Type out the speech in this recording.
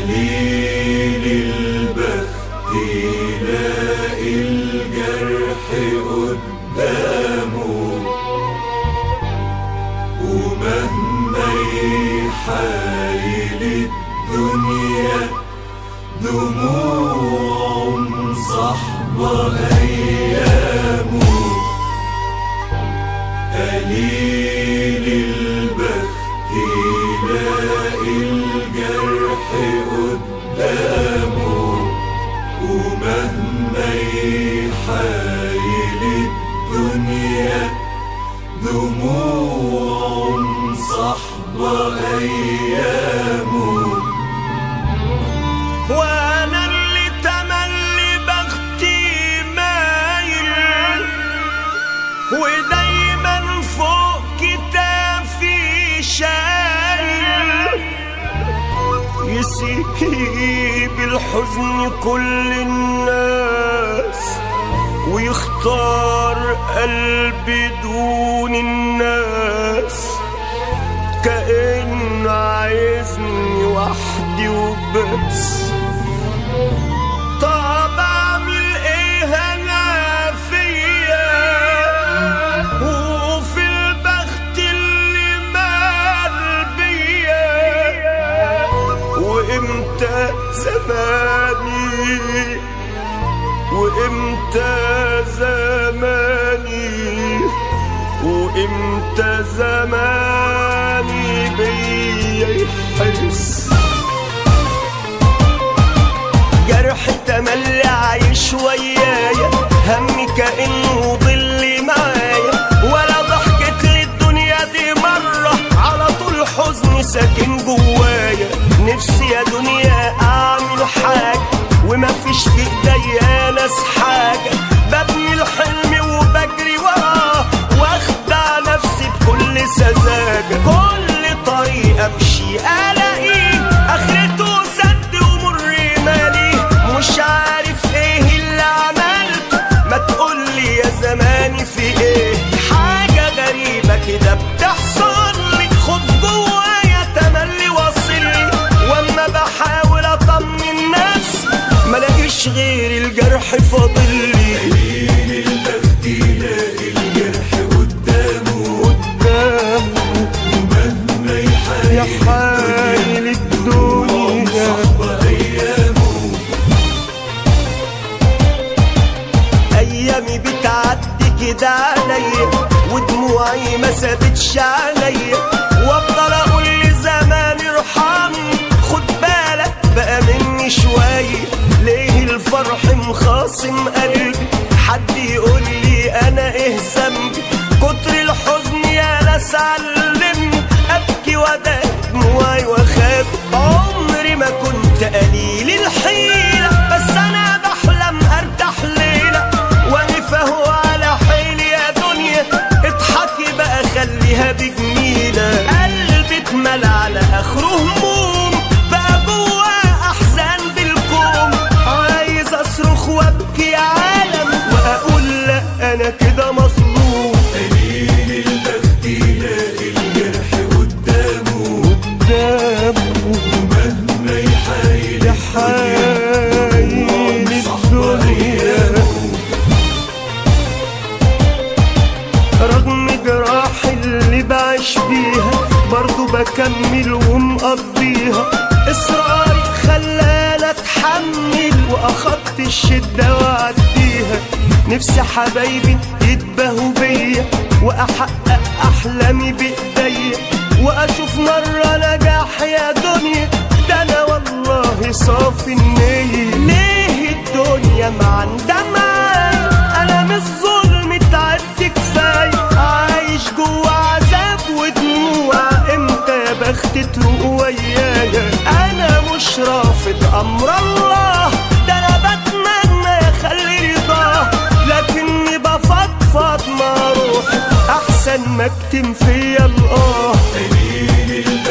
قليل البخت يلاقي الجرح قدامه ومهما يحايل الدنيا دموع صحبة أيامه قليل البخت يلاقي الجرح قدامه ومهما يحايل الدنيا دموع صحبة أيامه وانا اللي تملي بختي مايل ودايما فوق كتافي شايل يسيب الحزن كل الناس ويختار قلبي دون الناس كأن عايزني وحدي وبس طب اعمل ايه انا فيا وفي البخت اللي مال بيا وامتى زماني وامتى زماني وامتى زماني بيا يحس جرح تملي عايش ويايا همي كأنه ظل معايا ولا ضحكت للدنيا دي مرة على طول حزني ساكن جوايا نفسي يا دنيا أعمل حاجة وما فيش في ايديا ناس حاجة ببني الحلم وبجري وراه واخدع نفسي بكل سذاجة كل طريق امشي الاقيه اخرته سد ومر مالي مش عارف ايه اللي عملته ما تقولي يا زماني في ايه حاجة غريبة كده بتحصل لي خد جوايا تملي واصل لي واما بحاول اطمن نفسي ملاقيش غير الجرح فاضل لي قليل البخت يلاقي الجرح قدامه قدامه ومهما يا يحايل حايل الدنيا صحبة أيامه ايامي بتعدي كده عليا ودموعي ما سابتش عليا وافضل اقول لزماني ارحمني خد بالك بقى مني شويه ليه الفرح مخاصم قلبي حد يقول لي انا ايه ذنبي كتر الحزن يا ناس علمني ابكي وادعي دموعي واخاف عمري ما كنت قليل الحيله بس انا بحلم ارتاح ليله واقف اهو على حيلي يا دنيا اضحكي بقى خليها بجميله قلبي اتملى على اخره هموم بقى جواه احزان بالكوم عايز اصرخ وابكي عالم واقول لا انا كده مظلوم قليل البخت يلاقي الجرح قدامه قدامه ومهما يحايل يا حايل صحبة الدنيا أيامه رغم جراح اللي بعيش بيها برضو بكمل ومقضيها اصراري خلاني اتحمل واخدت الشدة واعديها نفسي حبايبي يتباهوا بيا واحقق احلامي بايديا واشوف مرة نجاح يا دنيا ده انا والله صافي النية ليه الدنيا ما عندها معايا انا مش ظلم تعبت كفاية عايش جوا عذاب ودموع امتى يا بخت تروق ويايا انا مش رافض امر الله ده انا بتمنى يخلي رضاه لكني بفضفض مع روحي احسن ما اكتم فيا الاه قليل البخت